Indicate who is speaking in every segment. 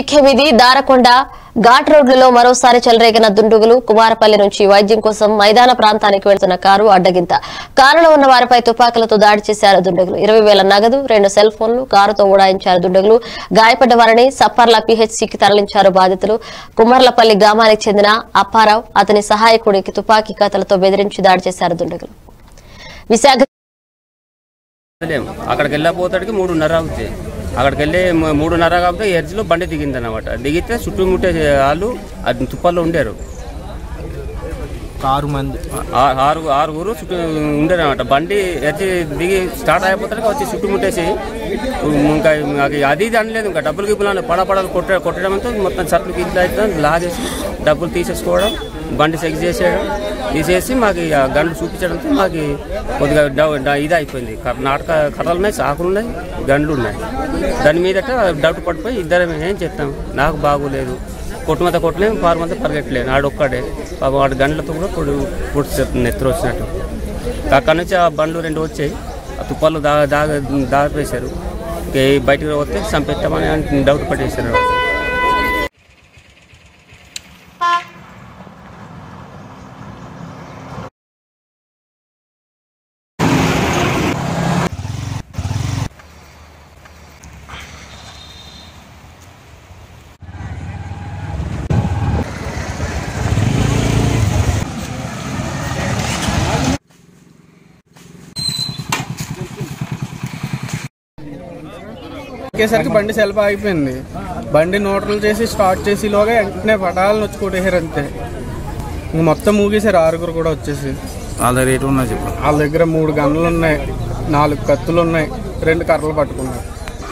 Speaker 1: GK వీధి దారకొండ ఘాట్ రోడ్లలో మరోసారి చెలరేగిన దుండుగులు కుమారపల్లి నుంచి వైద్యం కోసం మైదాన ప్రాంతానికి వెళ్తున్న కారు అడ్డగింత కారులో ఉన్న వారిపై తుపాకులతో దాడి చేశారు దుండగులు ఇరవై వేల నగదు రెండు సెల్ ఫోన్లు కారుతో ఉడాయించారు దుండగులు గాయపడ్డ వారిని సప్పర్ల పిహెచ్సికి తరలించారు బాధితులు కుమార్లపల్లి గ్రామానికి చెందిన అప్పారావు అతని సహాయకుడికి తుపాకీ కథలతో బెదిరించి దాడి చేశారు దుండగులు విశాఖ
Speaker 2: లేం అక్కడికి వెళ్ళకపోతాడికి మూడున్నర అవుతాయి అక్కడికి వెళ్ళి మ- మూడున్నర కాకపోతే ఎడ్జ్లో బండి దిగింది అనమాట దిగితే చుట్టుముట్టే వాళ్ళు అది తుప్పల్లో ఉండారు
Speaker 3: ఆరు మంది
Speaker 2: ఆ- ఆరు ఆరుగురు చుట్టూ ఉండేది అనమాట బండి ఎడ్జ్ దిగి స్టార్ట్ అయిపోతానికి వచ్చి చుట్టుముట్టేసి ఇంకా అది అది ఇది అనలేదు ఇంకా డబ్బులు గిబ్బులు పడపడలు కొట్ట కొట్టడంతో మొత్తం చట్లు గిట్లు అయితే లాగేసి డబ్బులు తీసేసుకోవడం బండి చెక్ చేసేయడం తీసేసి మాకు ఇక గంటలు చూపించడంతో మాకు కొద్దిగా డౌ- డ- ఇది అయిపోయింది కర్ణాటక కర్రలు ఉన్నాయి చాకులు ఉన్నాయి గండ్లు ఉన్నాయి దాని మీదట డౌట్ పడిపోయి ఇద్దరం ఏం చెప్తాం నాకు బాగోలేదు కొట్టుమంత కొట్టలేము పారు మంత పరిగెట్టలేను ఆడు ఒక్కడే పాపం వాడు గంటలతో కూడా పొడి పొడి నెత్తురు వచ్చినట్టు అక్కడి నుంచి ఆ బండ్లు రెండు వచ్చాయి ఆ తుప్పాలు దా దాగ దాపేశారు ఇంకా ఈ బయటకు వస్తే చంపెట్టామని అంటే డౌట్ పట్టేశారు
Speaker 3: ఎక్కేసరికి బండి సెల్ఫ్ ఆగిపోయింది బండి న్యూట్రల్ చేసి స్టార్ట్ చేసేలోగా వెంటనే పటాలను వచ్చి కొట్టేశారు అంతే ఇంక మొత్తం మూగేశారు ఆరుగురు కూడా వచ్చేసి
Speaker 4: వాళ్ళ రేటు ఉన్నా చెప్పు
Speaker 3: వాళ్ళ దగ్గర మూడు గన్నులు ఉన్నాయి నాలుగు కత్తులు ఉన్నాయి రెండు కర్రలు పట్టుకున్నారు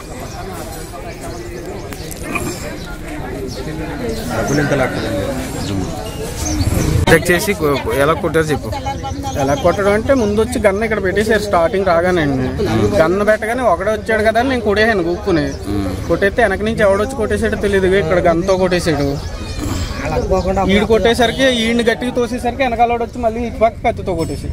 Speaker 4: చెక్ చేసి కొ- ఎలా కొట్టారు చెప్పు
Speaker 3: ఎలా కొట్టడం అంటే ముందు వచ్చి గన్ను ఇక్కడ పెట్టేశారు స్టార్టింగ్ రాగానే గన్ను పెట్టగానే ఒకడే వచ్చాడు కదా అని నేను కొట్టేసాను కూక్కుని కొట్టేస్తే వెనక నుంచి ఎవడొచ్చి కొట్టేసాడో తెలియదు ఇక్కడ గన్తో కొట్టేశాడు ఈడు కొట్టేసరికి ఈయన గట్టిగా తోసేసరికి వెనకాల వచ్చి మళ్ళీ ఇటు పక్క కత్తితో కొట్టేసి